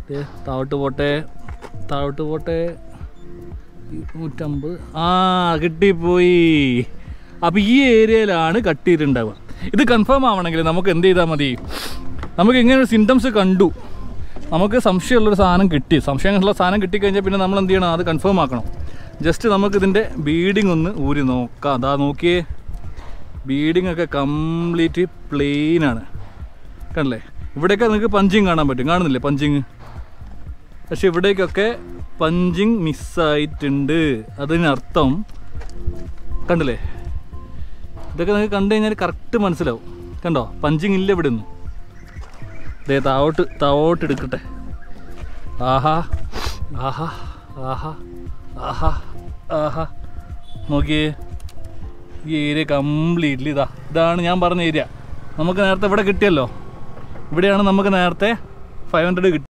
ദേ, താഴോട്ട് പോട്ടെ താഴോട്ട് പോട്ടെ നൂറ്റമ്പത് ആ കിട്ടിപ്പോയി അപ്പോൾ ഈ ഏരിയയിലാണ് കട്ട് ചെയ്തിട്ടുണ്ടാവുക ഇത് കൺഫേം ആവണമെങ്കിൽ നമുക്ക് എന്ത് ചെയ്താൽ മതി നമുക്ക് ഇങ്ങനെ ഒരു സിംറ്റംസ് കണ്ടു നമുക്ക് സംശയമുള്ളൊരു സാധനം കിട്ടി സംശയമുള്ള സാധനം കിട്ടിക്കഴിഞ്ഞാൽ പിന്നെ നമ്മൾ എന്ത് ചെയ്യണം അത് കൺഫേം ആക്കണം ജസ്റ്റ് നമുക്ക് ഇതിൻ്റെ ബീഡിങ് ഒന്ന് ഊരി നോക്കാം അതാ നോക്കിയേ ബീഡിങ് ഒക്കെ കംപ്ലീറ്റ് പ്ലെയിൻ ആണ് കണ്ടല്ലേ ഇവിടെയൊക്കെ നിങ്ങൾക്ക് പഞ്ചിങ് കാണാൻ പറ്റും കാണുന്നില്ലേ പഞ്ചിങ് പക്ഷെ ഇവിടേക്കൊക്കെ പഞ്ചിങ് മിസ്സായിട്ടുണ്ട് അതിനർത്ഥം കണ്ടില്ലേ ഇതൊക്കെ നിങ്ങൾക്ക് കണ്ടു കഴിഞ്ഞാൽ കറക്റ്റ് മനസ്സിലാവും കണ്ടോ പഞ്ചിങ് ഇല്ല ഇവിടെ ഒന്നും ദേ താവോട്ട് താവോട്ട് എടുക്കട്ടെ ആഹാ ആഹാ ആഹാ ആഹാ ആഹാ നോക്കിയേ ഈ ഏരിയ കംപ്ലീറ്റ്ലി ഇതാ ഇതാണ് ഞാൻ പറഞ്ഞ ഏരിയ നമുക്ക് നേരത്തെ ഇവിടെ കിട്ടിയല്ലോ ഇവിടെയാണ് നമുക്ക് നേരത്തെ ഫൈവ് ഹൺഡ്രഡ് കിട്ടി